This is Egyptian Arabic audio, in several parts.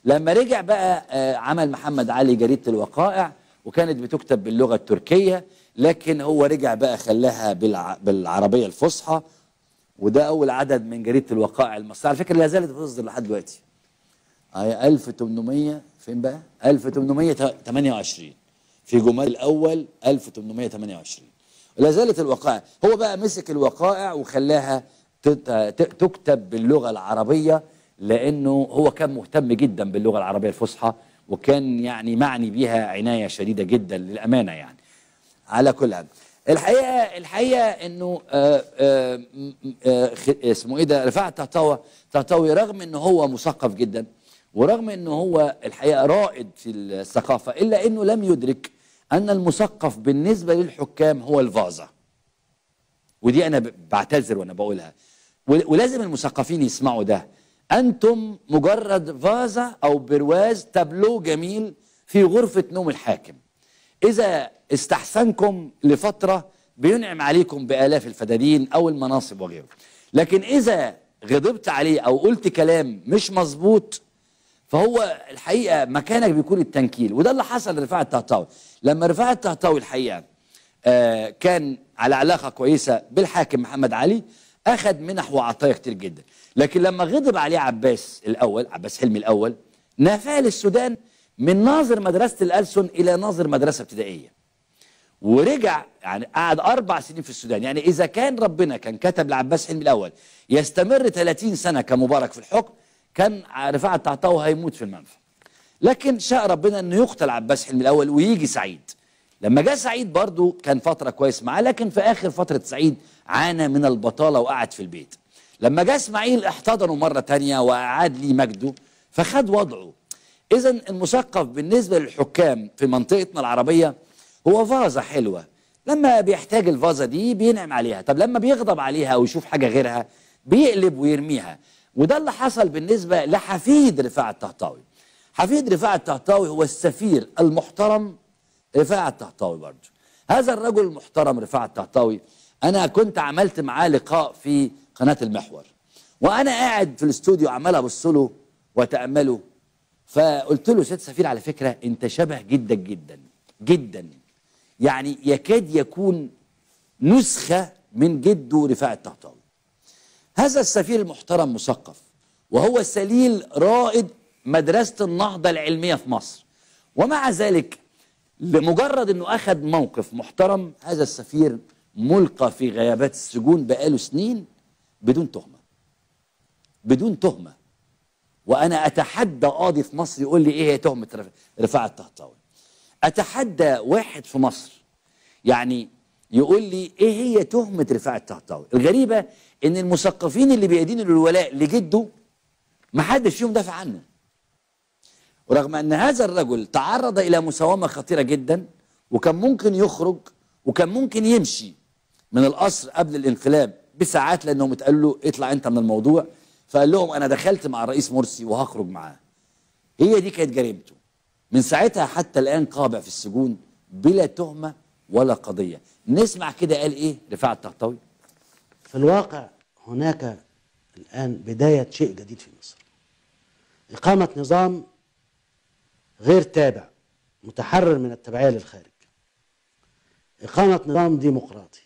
لما رجع بقى آه، عمل محمد علي جريدة الوقائع وكانت بتكتب باللغة التركية لكن هو رجع بقى خلاها بالع... بالعربية الفصحى وده أول عدد من جريدة الوقائع المصرية على فكرة لا زالت بتصدر لحد دلوقتي هي 1800 فين بقى 1828 في جمال الأول 1828 ولا زالت الوقائع هو بقى مسك الوقائع وخلاها تت- ت- تكتب باللغة العربية لأنه هو كان مهتم جدا باللغة العربية الفصحى وكان يعني معني بيها عناية شديدة جدا للأمانة يعني على كل حال الحقيقة الحقيقة إنه آه، آه، م- آه، خ- اسمه إيه ده رفاعة طهطاوي طهطاوي رغم إنه هو مثقف جدا ورغم إنه هو الحقيقة رائد في الثقافة إلا إنه لم يدرك أن المثقف بالنسبة للحكام هو الفازة ودي انا ب- بعتذر وانا بقولها ول- ولازم المثقفين يسمعوا ده انتم مجرد فازة او برواز تابلو جميل في غرفة نوم الحاكم اذا استحسنكم لفترة بينعم عليكم بالاف الفدادين او المناصب وغيره لكن اذا غضبت عليه او قلت كلام مش مظبوط فهو الحقيقه مكانك بيكون التنكيل وده اللي حصل لرفاعة الطهطاوي لما رفاعة الطهطاوي الحقيقه آه كان على علاقه كويسه بالحاكم محمد علي اخذ منح وعطايا كتير جدا لكن لما غضب عليه عباس الاول عباس حلمي الاول نفاه للسودان من ناظر مدرسه الألسن الى ناظر مدرسه ابتدائيه ورجع يعني قعد اربع سنين في السودان يعني اذا كان ربنا كان كتب لعباس حلمي الاول يستمر 30 سنه كمبارك في الحكم كان رفاعة الطهطاوي هيموت في المنفى لكن شاء ربنا انه يقتل عباس حلمي الاول ويجي سعيد لما جاء سعيد برضه كان فتره كويس معاه لكن في اخر فتره سعيد عانى من البطاله وقعد في البيت لما جاء اسماعيل احتضنه مره تانية واعاد لي مجده فخد وضعه اذا المثقف بالنسبه للحكام في منطقتنا العربيه هو فازه حلوه لما بيحتاج الفازه دي بينعم عليها طب لما بيغضب عليها او يشوف حاجه غيرها بيقلب ويرميها وده اللي حصل بالنسبه لحفيد رفاعة الطهطاوي حفيد رفاعة الطهطاوي هو السفير المحترم رفاعة الطهطاوي برضه هذا الرجل المحترم رفاعة الطهطاوي انا كنت عملت معاه لقاء في قناه المحور وانا قاعد في الاستوديو عمال ابص له واتامله فقلت له سيد سفير على فكره انت شبه جدا جدا جدا يعني يكاد يكون نسخه من جده رفاعة الطهطاوي هذا السفير المحترم مثقف وهو سليل رائد مدرسة النهضة العلمية في مصر ومع ذلك لمجرد انه اخذ موقف محترم هذا السفير ملقى في غيابات السجون بقاله سنين بدون تهمة بدون تهمة وانا اتحدى قاضي في مصر يقول لي ايه هي تهمة رف- رفاعة الطهطاوي اتحدى واحد في مصر يعني يقول لي ايه هي تهمة رفاعة الطهطاوي الغريبة ان المثقفين اللي بيدينوا الولاء لجده ما حدش فيهم دافع عنه ورغم ان هذا الرجل تعرض الى مساومه خطيره جدا وكان ممكن يخرج وكان ممكن يمشي من القصر قبل الانقلاب بساعات لانهم اتقال له اطلع انت من الموضوع فقال لهم انا دخلت مع الرئيس مرسي وهخرج معاه هي دي كانت جريمته من ساعتها حتى الان قابع في السجون بلا تهمه ولا قضيه نسمع كده قال ايه رفاعة الطهطاوي في الواقع هناك الآن بداية شيء جديد في مصر إقامة نظام غير تابع متحرر من التبعية للخارج إقامة نظام ديمقراطي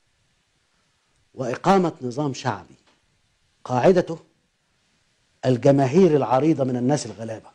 وإقامة نظام شعبي قاعدته الجماهير العريضة من الناس الغلابة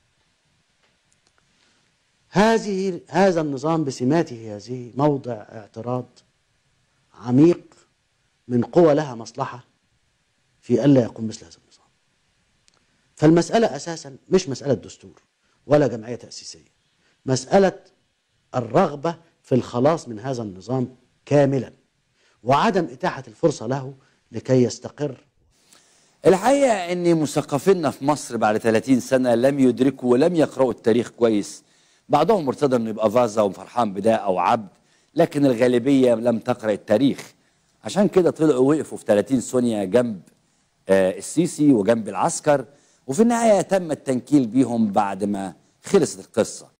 هذه هذا النظام بسماته هذه موضع اعتراض عميق من قوى لها مصلحة في ألا يقوم مثل هذا النظام فالمسألة أساسا مش مسألة دستور ولا جمعية تأسيسية مسألة الرغبة في الخلاص من هذا النظام كاملا وعدم إتاحة الفرصة له لكي يستقر الحقيقة ان مثقفينا في مصر بعد 30 سنة لم يدركوا ولم يقرأوا التاريخ كويس بعضهم مرتضى انه يبقى فازا وفرحان بده او عبد لكن الغالبية لم تقرأ التاريخ عشان كده طلعوا وقفوا في 30 ثانية جنب آه، السيسي وجنب العسكر وفي النهاية تم التنكيل بيهم بعد ما خلصت القصة